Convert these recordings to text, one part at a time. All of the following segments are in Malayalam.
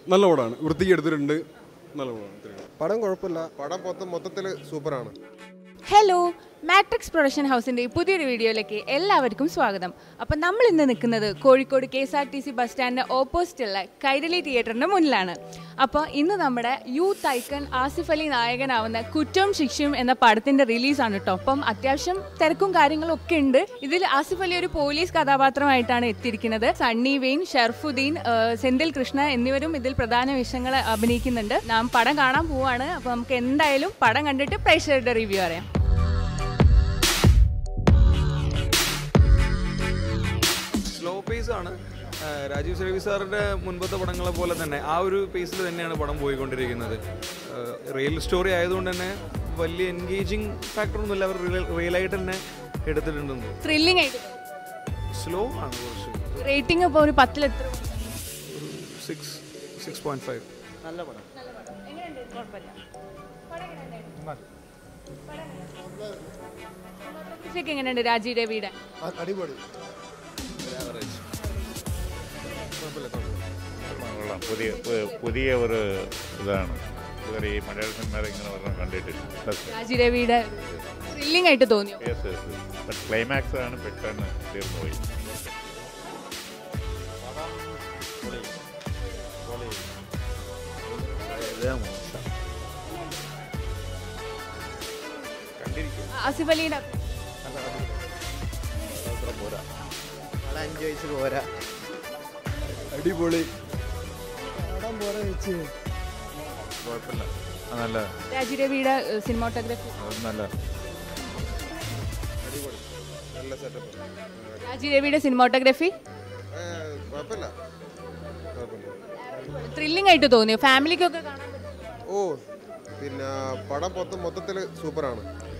നല്ല പടമാണ് വൃത്തിക്ക് എടുത്തിട്ടുണ്ട് നല്ല പടമാണ് ഇത്രയും. പടം കുഴപ്പമില്ല പടം മൊത്തം മൊത്തത്തിൽ സൂപ്പറാണ് ഹലോ മാട്രിക്സ് പ്രൊഡക്ഷൻ ഹൗസിൻ്റെ പുതിയൊരു വീഡിയോയിലേക്ക് എല്ലാവർക്കും സ്വാഗതം അപ്പം നമ്മൾ ഇന്ന് നിൽക്കുന്നത് Kozhikode K S R T C bus സ്റ്റാൻഡിൻ്റെ ഓപ്പോസിറ്റുള്ള കൈരളി തിയേറ്ററിൻ്റെ മുന്നിലാണ് അപ്പോൾ ഇന്ന് നമ്മുടെ യൂത്ത് ഐക്കൺ ആസിഫ് അലി നായകനാവുന്ന കുറ്റവും ശിക്ഷയും എന്ന പടത്തിൻ്റെ റിലീസാണ് കേട്ടോ അപ്പം അത്യാവശ്യം തിരക്കും കാര്യങ്ങളും ഒക്കെ ഉണ്ട് ഇതിൽ ആസിഫ് അലി ഒരു പോലീസ് കഥാപാത്രമായിട്ടാണ് എത്തിയിരിക്കുന്നത് സണ്ണി വെയിൻ ഷർഫുദ്ദീൻ ആ, സെന്തിൽ കൃഷ്ണ എന്നിവരും ഇതിൽ പ്രധാന വേഷങ്ങൾ അഭിനയിക്കുന്നുണ്ട് നാം പടം കാണാൻ പോവാണ് അപ്പോൾ നമുക്ക് എന്തായാലും പടം കണ്ടിട്ട് പ്രേക്ഷകരുടെ റിവ്യൂ അറിയാം സ്ലോ പേസ് ആണ് ആ, രാജീവ് രവി സാറിൻ്റെ മുൻപത്തെ പടങ്ങളെ പോലെ തന്നെ ആ ഒരു പേസിൽ തന്നെയാണ് പടം പോയിക്കൊണ്ടിരിക്കുന്നത് റിയൽ സ്റ്റോറി ആയതുകൊണ്ട് തന്നെ വലിയ എൻഗേജിങ് ഫാക്ടറൊന്നുമില്ല അവർ റിയൽ ആയിട്ട് തന്നെ എടുത്തിട്ടുണ്ടെന്ന് ത്രില്ലിംഗ് ആയിട്ട് സ്ലോ ആണ് കുറച്ച് റേറ്റിംഗ് ഇപ്പോൾ ഒരു പത്തിൽ എത്ര സിക്സ് സിക്സ് പോയിന്റ് ഫൈവ് ഒക്കെ എങ്ങനെയുണ്ട് രാജീവ് രവിയുടെ അടിപൊളി കൊള്ളാം പുതിയ പു- പുതിയ ഒരു ഇതാണ് ഇതുവരെ ഈ മലയാള സിനിമയിൽ ഇങ്ങനെ ഒരെണ്ണം കണ്ടിട്ടില്ല പ്ലസ് രാജീവ് രവിയുടെ ത്രില്ലിംഗ് ആയിട്ട് തോന്നിയോ യെസ് യെസ് ബട്ട് ക്ലൈമാക്സ് ആണ് പെട്ടെന്ന് തീർന്നു പോയി ആസിഫ് അലിയുടെ അഞ്ച് വയസ്സ് പോരാ അടിപൊളി കുഴപ്പമില്ല ആ, നല്ല രാജീവ് രവിയുടെ സിനിമാട്ടോഗ്രാഫി അത് നല്ല നല്ല സെറ്റപ്പ് രാജീവ് രവിയുടെ സിനിമാട്ടോഗ്രാഫി കുഴപ്പമില്ല കുഴപ്പമില്ല ത്രില്ലിംഗ് ആയിട്ട് തോന്നിയോ ഫാമിലിക്കൊക്കെ കാണാൻ പറ്റും ഓ പിന്നെ പടം മൊത്തം മൊത്തത്തിൽ സൂപ്പറാണ്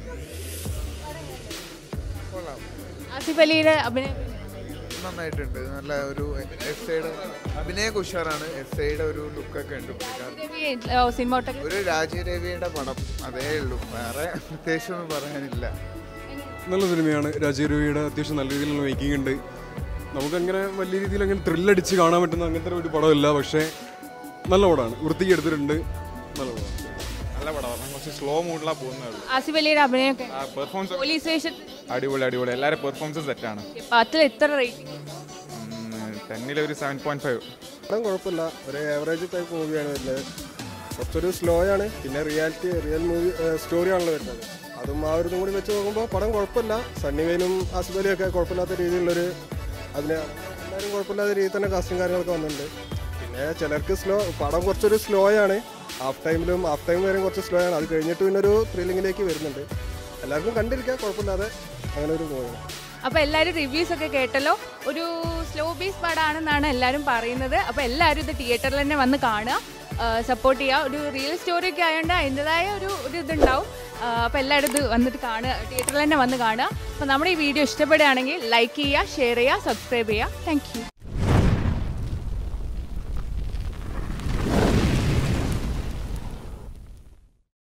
കൊള്ളാം ആസിഫ് അലിയുടെ അഭിനയം നന്നായിട്ടുണ്ട് നല്ല ഒരു എസ് ഐയുടെ അഭിനയ ഉഷാറാണ് എസ് ഐയുടെ ഒരു ലുക്കൊക്കെ ഉണ്ട് പുള്ളിക്കാരൻ. രവി സിനിമാട്ടോഗ്രാഫി ഒരു രാജീവ് രവിയുടെ പടം അതേ ഉള്ളൂ വേറെ പ്രത്യേകിച്ചൊന്നും പറയാനില്ല നല്ല സിനിമയാണ് രാജീവ് രവിയുടെ അത്യാവശ്യം നല്ല രീതിയിലുള്ള മേക്കിംഗ് ഉണ്ട് നമുക്കങ്ങനെ വലിയ രീതിയിൽ അങ്ങനെ ത്രില്ലടിച്ച് കാണാൻ പറ്റുന്ന അങ്ങനത്തെ ഒരു പടമല്ല പക്ഷേ നല്ല പടമാണ് വൃത്തിക്ക് എടുത്തിട്ടുണ്ട് നല്ല പടമാണ് നല്ല പടമാണ് കുറച്ച് സ്ലോ മൂഡിലാണ് പോകുന്നത് ആസിഫ് അലിയുടെ അഭിനയമൊക്കെ ആ പെർഫോമൻസ് പോലീസ് വേഷത്തിൽ അടിപൊളി അടിപൊളി എല്ലാവരും പെർഫോമൻസും സെറ്റാണ് പത്തിൽ എത്ര റേറ്റിംഗ് ടെന്നിൽ ഒരു സെവൻ പോയിന്റ് ഫൈവ് പടം കുഴപ്പമില്ല ഒരു ആവറേജ് ടൈപ്പ് മൂവിയാണ് വരുന്നത് കുറച്ചൊരു സ്ലോ ആണ് പിന്നെ റിയാലിറ്റി റിയൽ മൂവി സ്റ്റോറിയാണല്ലോ വരുന്നത് അതും ആ ഒരു ഇതും കൂടി വെച്ച് നോക്കുമ്പോൾ പടം കുഴപ്പമില്ല സണ്ണിവേനും ആസിഫ് അലിയും ഒക്കെ കുഴപ്പമില്ലാത്ത രീതിയിലുള്ളൊരു അതിന് എല്ലാവരും കുഴപ്പമില്ലാത്ത രീതിയിൽ തന്നെ കാസ്റ്റും കാര്യങ്ങളൊക്കെ വന്നിട്ടുണ്ട് പിന്നെ ചിലർക്ക് സ്ലോ പടം കുറച്ചൊരു സ്ലോ ആണ് ഹാഫ് ടൈമിലും ഹാഫ് ടൈം വരെ കുറച്ച് സ്ലോ ആണ് അത് കഴിഞ്ഞിട്ട് പിന്നെ ഒരു ത്രില്ലിങ്ങിലേക്ക് വരുന്നുണ്ട് എല്ലാവർക്കും കണ്ടിരിക്കാം കുഴപ്പമില്ലാതെ അങ്ങനെ ഒരു മൂവിയാണ് അപ്പോൾ എല്ലാവരും റിവ്യൂസ് ഒക്കെ കേട്ടല്ലോ ഒരു സ്ലോ ബേസ് പടമാണെന്നാണ് എല്ലാവരും പറയുന്നത് അപ്പോൾ എല്ലാവരും ഇത് തിയേറ്ററിൽ തന്നെ വന്ന് കാണുക സപ്പോർട്ട് ചെയ്യുക ഒരു റിയൽ സ്റ്റോറി ഒക്കെ ആയതുകൊണ്ട് അതിൻ്റെതായ ഒരു ഒരു ഇതുണ്ടാവും അപ്പോൾ എല്ലാവരും ഇത് വന്നിട്ട് കാണുക തിയേറ്ററിൽ തന്നെ വന്ന് കാണുക അപ്പോൾ നമ്മുടെ ഈ വീഡിയോ ഇഷ്ടപ്പെടുകയാണെങ്കിൽ ലൈക്ക് ചെയ്യുക ഷെയർ ചെയ്യുക സബ്സ്ക്രൈബ് ചെയ്യുക താങ്ക്